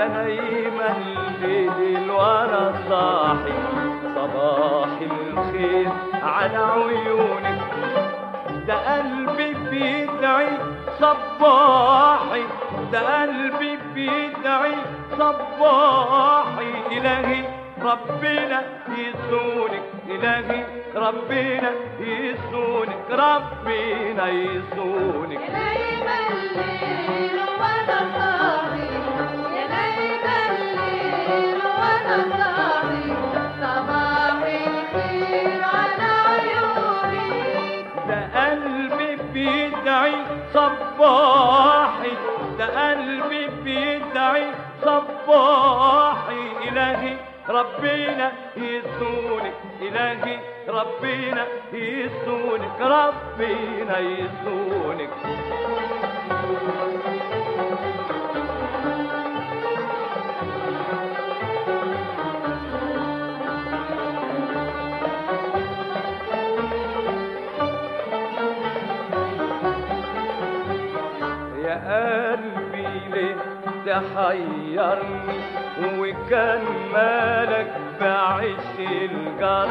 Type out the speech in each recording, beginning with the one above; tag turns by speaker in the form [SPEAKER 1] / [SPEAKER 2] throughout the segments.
[SPEAKER 1] يا نايمة الليل وانا صاحي صباح الخير على عيونك ده قلبي بيدعي صباحي ده قلبي بيدعي صباحي إلهي ربنا يسونك إلهي ربنا يسونك ربنا يسونك
[SPEAKER 2] نايمة الليل وانا صاحي يا نايمة الليل وانا صاحي صباح الخير على عيوني
[SPEAKER 1] ده قلبي بيدعي صباحي ده قلبي بيدعي صباحي إلهي ربنا يسونك إلهي ربنا يسونك ربنا يسونك يا قلبي ليه تحيرني وكان مالك بعيش الجر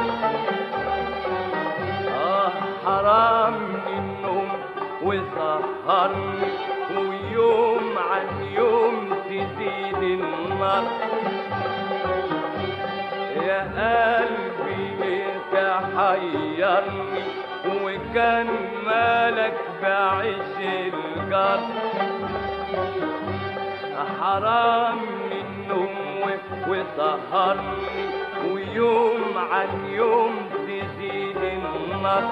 [SPEAKER 1] آه حرام النوم وسهرني ويوم عن يوم تزيد النار يا قلبي ليه تحيرني وكان مالك بعيش الجر حرام النوم وسهرني ويوم عن يوم تزيد النار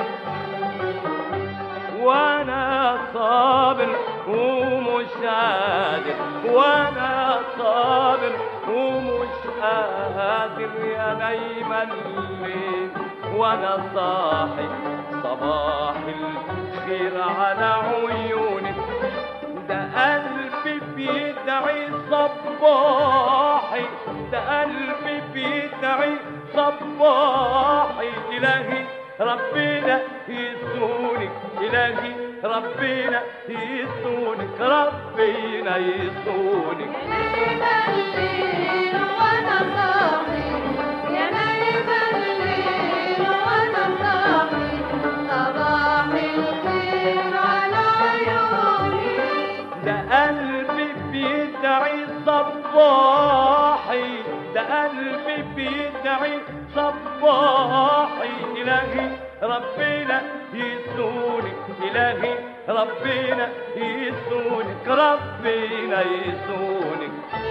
[SPEAKER 1] وانا صابر ومش قادر وانا صابر ومش قادر يا نايمة الليل وانا صاحي صباح الخير على عيونك ده قلبي بيدعي صباحي ده قلبي بيدعي صباحي إلهي ربنا يسونك إلهي ربنا يسونك ربنا يسونك
[SPEAKER 2] نايمة الليل وانا صاحي يا نايمة الليل وانا صاحي صباح الخير على عيوني
[SPEAKER 1] ده قلبي بيدعي صباحي ده قلبي بيدعي صباحي إلهي ربنا يسونك إلهي ربنا يسونك ربنا يسونك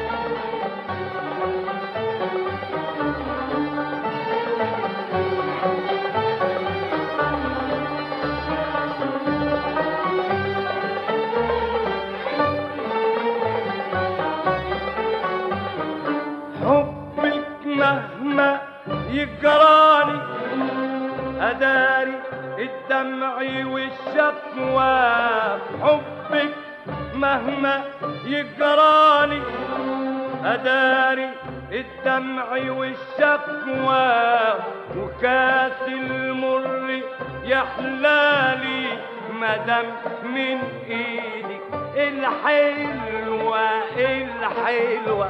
[SPEAKER 1] حبك مهما يجراني أداري الدمع والشكوى حبك مهما يجراني أداري الدمع والشكوى وكاس المر يحلالي مدام من ايدك الحلوة الحلوة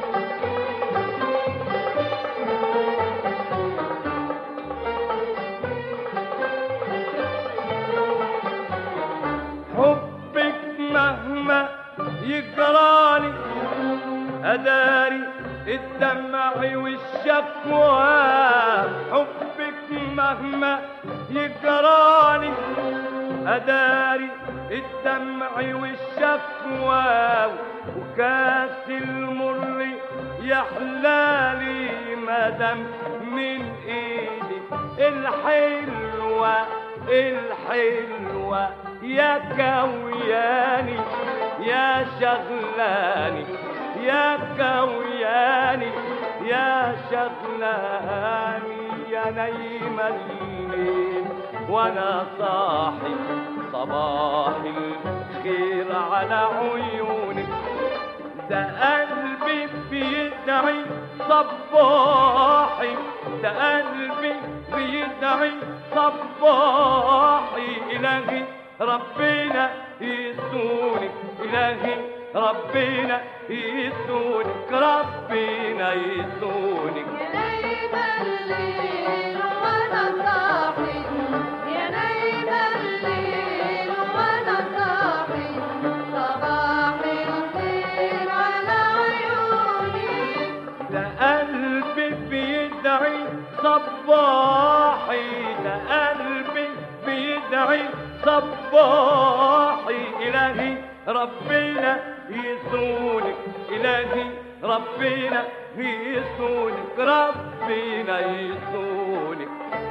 [SPEAKER 1] حبك مهما يجراني أداري الدمع والشكوى حبك مهما يجراني أداري الدمع والشكوى وكاس المر يحلالي مدام من ايدي الحلوة الحلوة يا كوياني يا شغلاني يا كوياني يا شغلاني يا نايم الليل وانا صاحي صباح الخير على عيونك ده قلبي بيدعي صباحي ده قلبي بيدعي صباحي إلهي ربنا يسونك إلهي ربنا يسونك ربنا يسونك
[SPEAKER 2] يا نايم الليل وانا صاحي يا نايم الليل وانا صاحي صباح الخير على عيوني
[SPEAKER 1] ده قلبي بيدعي صباحي ده قلبي بيدعي صباحي إلهي ربنا يسونك إلهي ربنا يسونك ربنا يسونك